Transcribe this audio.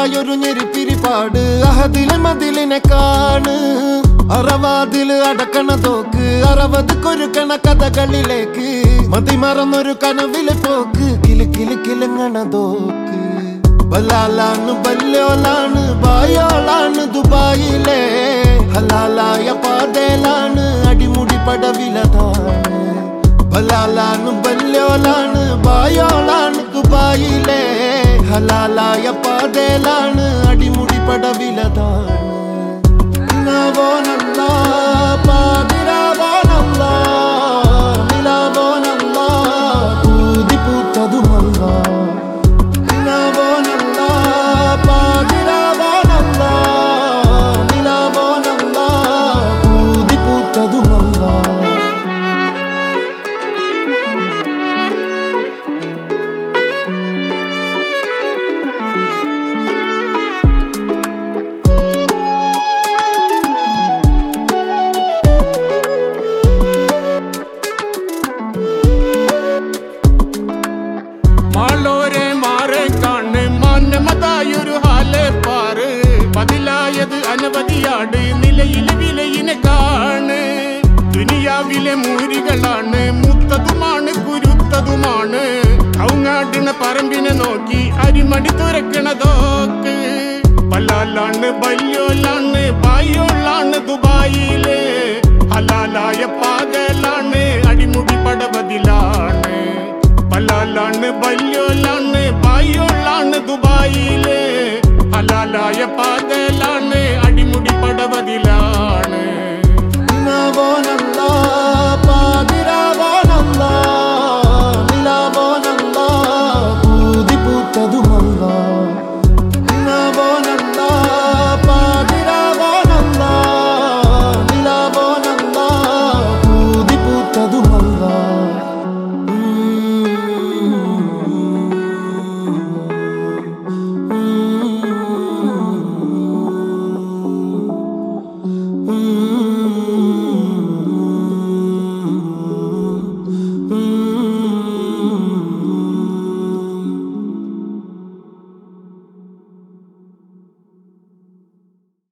മതിമറന്നൊരായൊരു ഞെരിപ്പിരിപാട് അഹദിലെ മതിലിനെ കാണ് അറവാതില് അടക്കണ തോക്ക് അറവത് കൊരുക്കണ കഥകളിലേക്ക് മതിമറന്നൊരു കനവിലെ പോക്ക് കിലി കിലി കിലുങ്ങണ തോക്ക് ബലാലാണ് ബല്യോലാണ് ബായോളാണ് ദുബായിലെ ഹലാലായ പാതയിലാണ് അടിമുടി പടവിലതാണ് ബലാലാണ് ബല്യോലാണ് ബായോളാണ് ദുബായിലെ ഹലാലായ പാതയിലാണ് അടിമുടി പടവിലതാണ് നിലാവോനല്ല, പാതിരാവോനല്ല, നിലാവോനല്ല, ഊതിപ്പൂത്തതുമല്ല. നിലാവോനല്ല, പാതിരാവോനല്ല, നിലാവോനല്ല, ഊതിപ്പൂത്തതുമല്ല. മാളോരെ മാറെ കാണ് മാന്യമതായൊരു ഹാലെ പാറ് പതിലായത് അനവധിയാട് നിലയിൽ വിലയിനെ കാണ് ദുനിയാവിലെ മൂരികളാണ് മുത്തതുമാണ് കുരുത്തതുമാണ് കൗങ്ങാടിന പറമ്പിനെ നോക്കി അരിമടി തുറക്കണതോക്ക് പല്ലാലാണ് ബല്യോലാണ് ബായോളാണ് ദുബായിലെ ഹലാലായ പാകലാണ് അടിമുടി പടവതിലാണ് പലാലാണ് ബല്യോലാണ് ബായോളാണ് ദുബായിലെ ഹലാലായ പാത